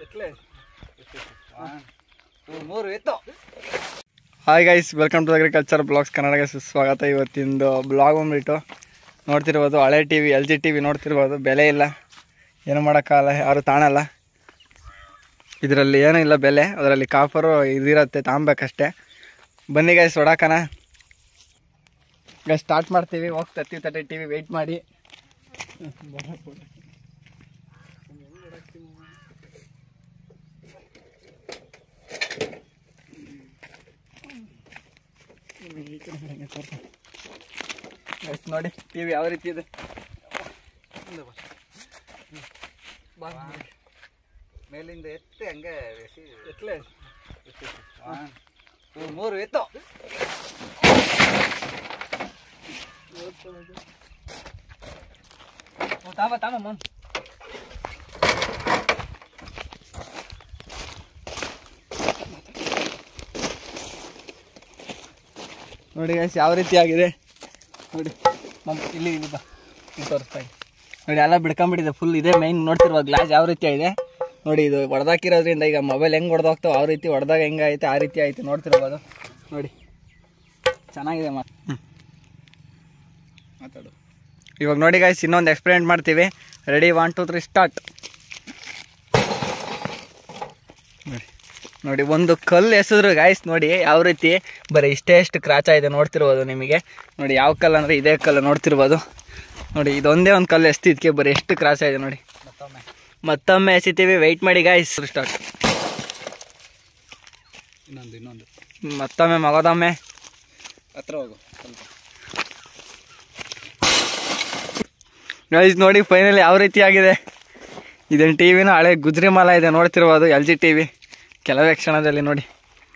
ಮೂರು ಇತ್ತು hi guys welcome to agriculture blogs ಕನ್ನಡಕ್ಕೆ ಸುಸ್ವಾಗತ ಇವತ್ತಿಂದು ಬ್ಲಾಗ್ ಬಂದ್ಬಿಟ್ಟು ನೋಡ್ತಿರ್ಬೋದು ಹಳೆ T V L G T V ನೋಡ್ತಿರ್ಬೋದು ಬೆಲೆ ಇಲ್ಲ ಏನು ಮಾಡೋಕ್ಕಾಗಲ್ಲ ಯಾರು ತಾಣಲ್ಲ ಇದರಲ್ಲಿ ಏನೂ ಇಲ್ಲ ಬೆಲೆ ಅದರಲ್ಲಿ ಕಾಫರು ಇದಿರತ್ತೆ ತಾಂಬೇಕಷ್ಟೇ ಬನ್ನಿ ಗೈಸ್ ಹೊಡಕನ ಗೈಸ್ ಸ್ಟಾರ್ಟ್ ಮಾಡ್ತೀವಿ ಹೋಗಿ ತರ್ತೀವಿ ತರ್ಟಿ ಟಿ ವಿ ವೆಯ್ಟ್ ಮಾಡಿ ಗೈಸ್ ನೋಡಿ ಟಿ ವಿ ಯಾವ ರೀತಿ ಇದೆ ಮೇಲಿಂದ ಎತ್ತಿ ಹಂಗೆ ಎಸಿ ಎತ್ಲೆ ಇವು ಮೂರು ಇತ್ತು ತಾಮ ತಾಮ ಮನ್ ನೋಡಿ ಗೈಸ್ ಯಾವ ರೀತಿ ಆಗಿದೆ ನೋಡಿ ಮಮ್ ಇಲ್ಲಿ ಇಲ್ಲಿ ಬಾ ಇಲ್ಲಿ ತೋರಿಸ್ತಾ ಇದ್ದೀನಿ. ನೋಡಿ ಎಲ್ಲ ಬಿಡ್ಕೊಂಬಿಟ್ಟಿದೆ ಫುಲ್ ಇದೆ ಮೈನ್ ನೋಡ್ತಿರುವ ಗ್ಲಾಸ್ ಯಾವ ರೀತಿ ಇದೆ ನೋಡಿ ಇದು ಹೊಡೆದಾಕಿರೋದ್ರಿಂದ ಈಗ ಮೊಬೈಲ್ ಹೆಂಗೆ ಹೊಡೆದೋಗ್ತಾವೆ ಆ ರೀತಿ ಹೊಡೆದಾಗ ಹೆಂಗೆ ಐತೆ ಆ ರೀತಿ ಐತೆ ನೋಡ್ತಿರ್ಬೋದು ನೋಡಿ ಚೆನ್ನಾಗಿದೆ ಮಾ ಮಾತಾಡು ಇವಾಗ ನೋಡಿ ಗಾಯ್ಸ್ ಇನ್ನೊಂದು ಎಕ್ಸ್ಪೆರಿಮೆಂಟ್ ಮಾಡ್ತೀವಿ ready one two three start ನೋಡಿ ನೋಡಿ ಒಂದು ಕಲ್ಲು ಎಸೆದ್ರು ಗಾಯ್ಸ್ ನೋಡಿ ಯಾವ ರೀತಿ ಬರೀ ಇಷ್ಟೇ ಎಷ್ಟು ಕ್ರಾಚ ಇದೆ ನೋಡ್ತಿರ್ಬೋದು ನಿಮಗೆ ನೋಡಿ ಯಾವ ಕಲ್ಲು ಅಂದರೆ ಇದೇ ಕಲ್ಲು ನೋಡ್ತಿರ್ಬೋದು ನೋಡಿ ಇದೊಂದೇ ಒಂದು ಕಲ್ಲು ಎಷ್ಟು ಇದಕ್ಕೆ ಬರೀ ಎಷ್ಟು ಕ್ರಾಚ ಇದೆ ನೋಡಿ ಮತ್ತೊಮ್ಮೆ ಮತ್ತೊಮ್ಮೆ ಎಸಿತೀವಿ ವೆಯ್ಟ್ ಮಾಡಿ ಗಾಯ್ಸ್ ಸ್ಟಾರ್ಟ್ ಇನ್ನೊಂದು ಇನ್ನೊಂದು ಮತ್ತೊಮ್ಮೆ ಮಗದೊಮ್ಮೆ ಹತ್ರ ಹೋಗು ಸ್ವಲ್ಪ ಗೈಸ್ ನೋಡಿ ಫೈನಲ್ ಯಾವ ರೀತಿ ಆಗಿದೆ ಇದನ್ನು ಟಿ ವಿನ ಹಳೆ ಗುಜ್ರಿ ಮಾಲ ಇದೆ ನೋಡ್ತಿರ್ಬೋದು ಎಲ್ ಜಿ ಟಿ ವಿ ಕೆಲವೇ ಕ್ಷಣದಲ್ಲಿ ನೋಡಿ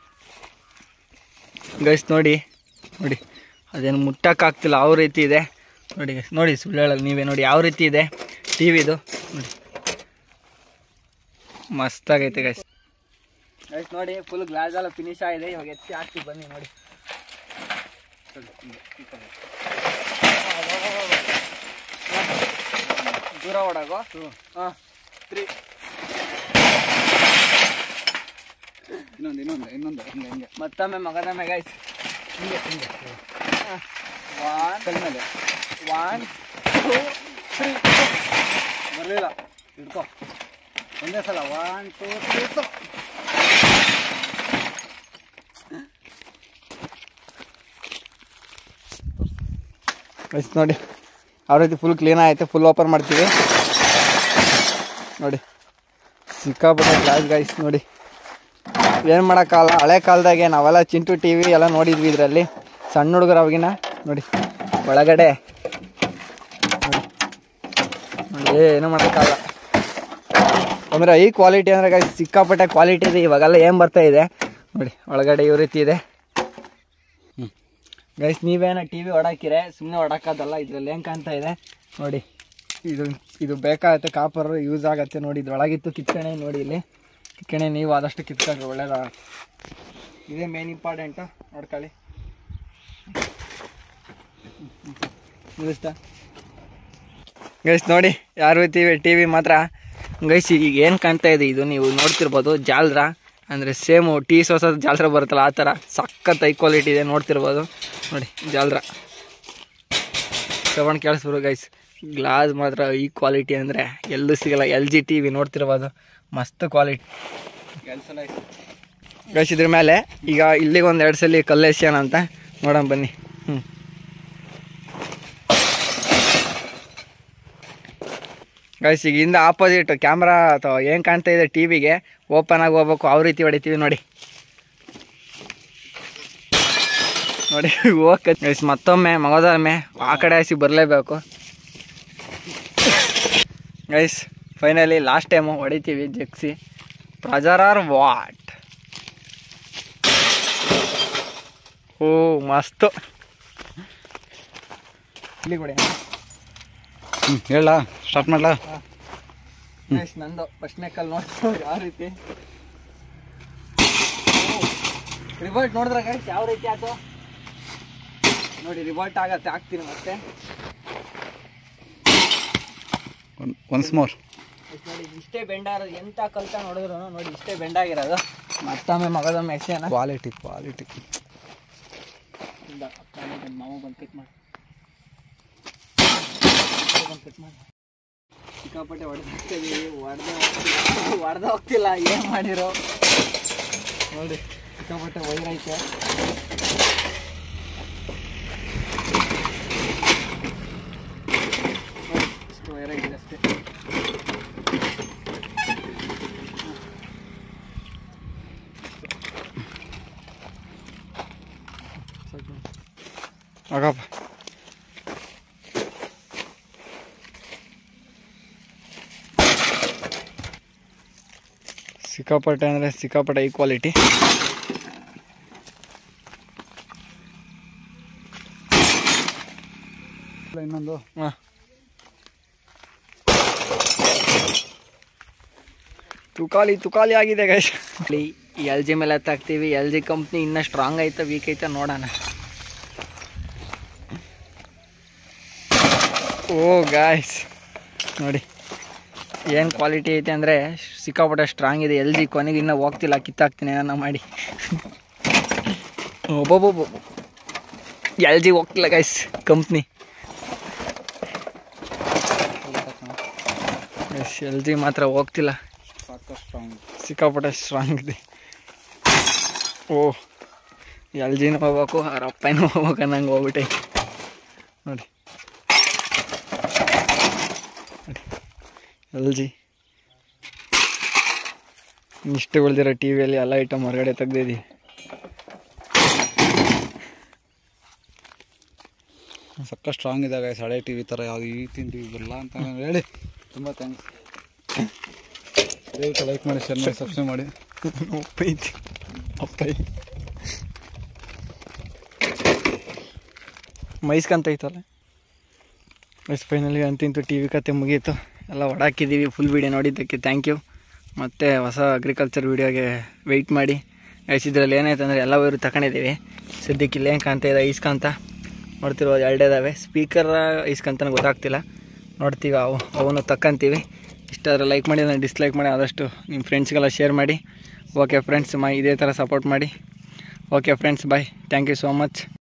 ಗೈಸ್ ನೋಡಿ ನೋಡಿ ಅದೇನು ಮುಟ್ಟಕ್ಕಾಗ್ತಿಲ್ಲ ಯಾವ ರೀತಿ ಇದೆ ನೋಡಿ guys, ನೋಡಿ ಸುಳ್ಳು ಹೇಳಲ್ಲ ನೀವೇ ನೋಡಿ ಯಾವ ರೀತಿ ಇದೆ ಟಿ ವಿದು ನೋಡಿ ಮಸ್ತಾಗೈತೆ ಗೈಸ್ ಗೈಸ್ ನೋಡಿ ಫುಲ್ ಗ್ಲಾಸ್ ಎಲ್ಲ ಫಿನಿಶ್ ಆಗಿದೆ ಇವಾಗ ಎತ್ತಿ ಹಾಕ್ತೀವಿ ಬನ್ನಿ ನೋಡಿ ದೂರ ಓಡಾಗೋ ಹಾಂ ತ್ರೀ ಇನ್ನೊಂದು ಇನ್ನೊಂದು ಇನ್ನೊಂದು ಹಿಂಗೆ ಹಿಂಗೆ ಮತ್ತೊಮ್ಮೆ ಮಗದೊಮ್ಮೆ ಗೈಸ್ ಹಿಂಗೆ ಹಿಂಗೆ ಒನ್ ಕಲ್ ಮೇಲೆ ಒನ್ ಟೂ ತ್ರೀ ಬರಲಿಲ್ಲ ಹಿಡ್ಕೊ ಒಂದೇ ಸಲ ಒನ್ ಟೂ ತ್ರೀ ಇತ್ತು ಗೈಸ್ ನೋಡಿ ಯಾವ ರೀತಿ ಫುಲ್ ಕ್ಲೀನ್ ಆಯ್ತು ಫುಲ್ ಓಪನ್ ಮಾಡ್ತೀವಿ ನೋಡಿ ಸಿಕ್ಕಾಪಟ್ಟೆ ಗ್ಲಾಸ್ ಗೈಸ್ ನೋಡಿ ಏನು ಮಾಡೋಕ್ಕಾಗಲ್ಲ ಹಳೆ ಕಾಲದಾಗೆ ನಾವೆಲ್ಲ ಚಿಂಟು ಟಿ ವಿ ಎಲ್ಲ ನೋಡಿದ್ವಿ ಇದರಲ್ಲಿ ಸಣ್ಣ ಹುಡುಗರು ಅವಾಗಿನ ನೋಡಿ ಒಳಗಡೆ ನೋಡಿ ನೋಡಿ ಏನು ಮಾಡೋಕ್ಕಾಗಲ್ಲ ಅಂದರೆ ಈ ಕ್ವಾಲಿಟಿ ಅಂದರೆ ಗೈಸ್ ಸಿಕ್ಕಾಪಟ್ಟೆ ಕ್ವಾಲಿಟಿ ಇದೆ ಇವಾಗೆಲ್ಲ ಏನು ಬರ್ತಾ ಇದೆ ನೋಡಿ ಒಳಗಡೆ ಈ ರೀತಿ ಇದೆ ಗೈಸ್ ನೀವೇನೋ ಟಿ ವಿ ಹೊಡಾಕಿರೆ ಸುಮ್ಮನೆ ಹೊಡಕ್ಕಾದಲ್ಲ ಇದ್ರಲ್ಲಿ ಏನು ಕಾಣ್ತಾ ಇದೆ ನೋಡಿ ಇದು ಇದು ಬೇಕಾಗುತ್ತೆ ಕಾಪರ್ ಯೂಸ್ ಆಗುತ್ತೆ ನೋಡಿ ಇದ್ರೊಳಗಿತ್ತು ಕಿತ್ಕಣೆ ನೋಡಿ ಇಲ್ಲಿ ಕಿತ್ಕಣೆ ನೀವು ಆದಷ್ಟು ಕಿತ್ಕೊಂಡ್ರೆ ಒಳ್ಳೇದ ಇದೇ ಮೇನ್ ಇಂಪಾರ್ಟೆಂಟು ನೋಡ್ಕೊಳ್ಳಿ ನಿಲ್ಲಿಸ್ತಾ ಗೈಸ್ ನೋಡಿ ಯಾವ ರೀತಿ ಟಿ ವಿ ಮಾತ್ರ ಗೈಸ್ ಈಗ ಏನು ಕಾಣ್ತಾ ಇದೆ ಇದು ನೀವು ನೋಡ್ತಿರ್ಬೋದು ಜಾಲ್ರ ಅಂದರೆ ಸೇಮು ಟೀ ಸೋಸದ ಜಾಲ್ರ ಬರುತ್ತಲ್ಲ ಆ ಥರ ಸಖತ್ ಹೈ ಕ್ವಾಲಿಟಿ ಇದೆ ನೋಡ್ತಿರ್ಬೋದು ನೋಡಿ ಜಾಲ್ರ ತಗೊಂಡು ಕೇಳಿಸ್ಬೋದು ಗೈಸ್ ಗ್ಲಾಸ್ ಮಾತ್ರ ಈ ಕ್ವಾಲಿಟಿ ಅಂದರೆ ಎಲ್ಲೂ ಸಿಗಲ್ಲ ಎಲ್ ಜಿ ಟಿ ವಿ ನೋಡ್ತಿರ್ಬೋದು ಮಸ್ತ್ ಕ್ವಾಲಿಟಿ ಎರಡು ಸಲ ಆಯ್ತು ಗೈಸ್ ಇದ್ರ ಮೇಲೆ ಈಗ ಇಲ್ಲಿಗೆ ಒಂದು ಎರಡು ಸಲ ಕಲ್ಲು ಎಸ್ಯಾನ ಅಂತ ನೋಡೋಣ ಬನ್ನಿ ಹ್ಞೂ ಗೈಸ್ ಈಗ ಹಿಂದೆ ಆಪೋಸಿಟ್ ಕ್ಯಾಮ್ರಾ ಅಥವಾ ಏನು ಕಾಣ್ತಾ ಇದೆ ಟಿ ವಿಗೆ ಓಪನ್ ಆಗಿ ಹೋಗ್ಬೇಕು ಯಾವ ರೀತಿ ಹೊಡಿತೀವಿ ನೋಡಿ ನೋಡಿ ಓಕೆ ಗೈಸ್ ಮತ್ತೊಮ್ಮೆ ಮಗದೊಮ್ಮೆ ಆ ಕಡೆ ಹಸಿ ಬರಲೇಬೇಕು ಗೈಸ್ ಫೈನಲಿ ಲಾಸ್ಟ್ ಟೈಮು ಹೊಡಿತೀವಿ ಜಗ್ಸಿ ಪ್ರಜರ್ ಆರ್ ವಾಟ್ ಓ ಮಸ್ತು ಇಲ್ಲಿ ಕೊಡಿ ಹ್ಞೂ ಹೇಳ ಸ್ಟಾರ್ಟ್ ಮಾಡಲ ಗೈಸ್ ನಂದು ಫಸ್ಟ್ನೇ ಕಲ್ ನೋಡ್ತೀವಿ ಯಾವ ರೀತಿ ರಿವರ್ಟ್ ನೋಡಿದ್ರೆ ಗೈಸ್ ಯಾವ ರೀತಿ ಆಯ್ತು ನೋಡಿ ರಿವರ್ಟ್ ಆಗತ್ತೆ ಹಾಕ್ತೀನಿ ಮತ್ತೆ ಒನ್ಸ್ ಮೋರ್ ಇಷ್ಟ್ ನೋಡಿ ಇಷ್ಟೇ ಬೆಂಡಾಗಿರೋದು ಎಂಥ ಕಲ್ತ ನೋಡಿದ್ರು ನೋಡಿ ಇಷ್ಟೇ ಬೆಂಡಾಗಿರೋದು ಮತ್ತೊಮ್ಮೆ ಮಗದೊಮ್ಮೆ ಎಕ್ಸೇನ ಕ್ವಾಲಿಟಿ ಕ್ವಾಲಿಟಿ ಇಲ್ಲ ಅಪ್ಪ ನನ್ನ ಮಾವ ಬಂದು ಪಿಕ್ ಮಾಡಿ ಬಂದು ಪಿಕ್ ಮಾಡಿ ಸಿಕ್ಕಾಪಟ್ಟೆ ಹೊಡೆದು ಹಾಕ್ತಿದ್ದೀವಿ ಹೊಡೆದೇ ಹೊಡೆದ ಹೋಗ್ತಿಲ್ಲ ಏನು ಮಾಡಿರೋ ನೋಡಿ ಸಿಕ್ಕಾಪಟ್ಟೆ ವೈರೈತೆ ನೋಡಿ ಇಷ್ಟು ವೈರಾಗಿದೆ ಅಷ್ಟೇ ಆಗಪ್ಪ ಸಿಕ್ಕಾಪಟ್ಟೆ ಅಂದರೆ ಸಿಕ್ಕಾಪಟ್ಟೆ ಈ ಕ್ವಾಲಿಟಿ ಇನ್ನೊಂದು ಹಾಂ ತುಕಾಲಿ ತುಕಾಲಿ ಆಗಿದೆ ಗೈಸ್ ಎಲ್ ಜಿ ಮೇಲೆ ಹಾಕ್ತೀವಿ ಎಲ್ ಜಿ ಕಂಪ್ನಿ ಇನ್ನೂ ಸ್ಟ್ರಾಂಗ್ ಐತೆ ವೀಕ್ ಐತೆ ನೋಡೋಣ ಓ ಗಾಯ್ಸ್ ನೋಡಿ ಏನು ಕ್ವಾಲಿಟಿ ಐತೆ ಅಂದರೆ ಸಿಕ್ಕಾಪಟ್ಟೆ ಸ್ಟ್ರಾಂಗ್ ಇದೆ ಎಲ್ ಜಿ ಕೊನೆಗೆ ಇನ್ನೂ ಹೋಗ್ತಿಲ್ಲ ಕಿತ್ತಾಕ್ತೀನಿ ಏನಾನ ಮಾಡಿ ಒಬ್ಬೊಬ್ಬೊಬ್ಬ ಎಲ್ ಜಿ ಹೋಗ್ತಿಲ್ಲ guys company S L G ಮಾತ್ರ ಹೋಗ್ತಿಲ್ಲ ಸಾಕಷ್ಟು ಸ್ಟ್ರಾಂಗ್ ಸಿಕ್ಕಾಪಟ್ಟೆ ಸ್ಟ್ರಾಂಗ್ ಇದೆ ಓ ಎಲ್ ಜಿನೂ ಹೋಗ್ಬೇಕು ಅವ್ರ ಅಪ್ಪನೂ ಹೋಗ್ಬೇಕು ಅನ್ನಂಗೆ ಹೋಗ್ಬಿಟ್ಟೆ ನೋಡಿ ಎಲ್ ಜಿ ಇಷ್ಟು ಉಳಿದಿರೋ ಟಿ ವಿಯಲ್ಲಿ ಎಲ್ಲ ಐಟಮ್ ಹೊರಗಡೆ ತೆಗ್ದಿದ್ದೀವಿ ಸಕ್ಕ ಸ್ಟ್ರಾಂಗ್ ಇದೆ ಗೈಸ್ ಹಳೆ ಟಿ ವಿ ಥರ ಯಾವುದು ಈ ತಿನ್ ಟಿ ವಿ ಬರಲ್ಲ ಅಂತ ನಾನು ಹೇಳಿ ತುಂಬ ಥ್ಯಾಂಕ್ಸ್ ದಯವಿಟ್ಟು ಲೈಕ್ ಮಾಡಿ ಶೇರ್ ಮಾಡಿ ಸಬ್ಸ್ಕ್ರೈಬ್ ಮಾಡಿ ಒಪ್ಪೈತಿ ಅಪ್ಪೈ ಮೈಸ್ಕಂತೈತಲ್ಲ ಎಸ್ ಫೈನಲಿ ಅಂತಿಂತು ಟಿ ವಿ ಕತೆ ಮುಗೀತು ಎಲ್ಲ ಹೊಡಾಕಿದ್ದೀವಿ ಫುಲ್ ವೀಡಿಯೋ ನೋಡಿದ್ದಕ್ಕೆ ಥ್ಯಾಂಕ್ ಯು ಮತ್ತು ಹೊಸ ಅಗ್ರಿಕಲ್ಚರ್ ವೀಡಿಯೋಗೆ ವೆಯ್ಟ್ ಮಾಡಿ ಗೈಸ್ ಇದರಲ್ಲಿ ಏನಾಯ್ತು ಅಂದರೆ ಎಲ್ಲ ವೈರು ತಗೊಂಡಿದ್ದೀವಿ ಸದ್ಯಕ್ಕೆ ಇಲ್ಲೇನು ಕಾಣ್ತಾ ಇದೆ ಐಸ್ಕಾಂತ ನೋಡ್ತಿರ್ಬೋದು ಎರಡೇ ಇದಾವೆ ಸ್ಪೀಕರ್ ಐಸ್ಕಂತನ ಗೊತ್ತಾಗ್ತಿಲ್ಲ ನೋಡ್ತೀವಿ ಅವು ಅವನು ತಕ್ಕಂತೀವಿ ಇಷ್ಟಾದ್ರೆ ಲೈಕ್ ಮಾಡಿ ನಾನು ಡಿಸ್ಲೈಕ್ ಮಾಡಿ ಆದಷ್ಟು ನಿಮ್ಮ ಫ್ರೆಂಡ್ಸ್ಗೆಲ್ಲ ಶೇರ್ ಮಾಡಿ ಓಕೆ ಫ್ರೆಂಡ್ಸ್ ಮಾ ಇದೇ ಥರ ಸಪೋರ್ಟ್ ಮಾಡಿ okay friends bye thank you so much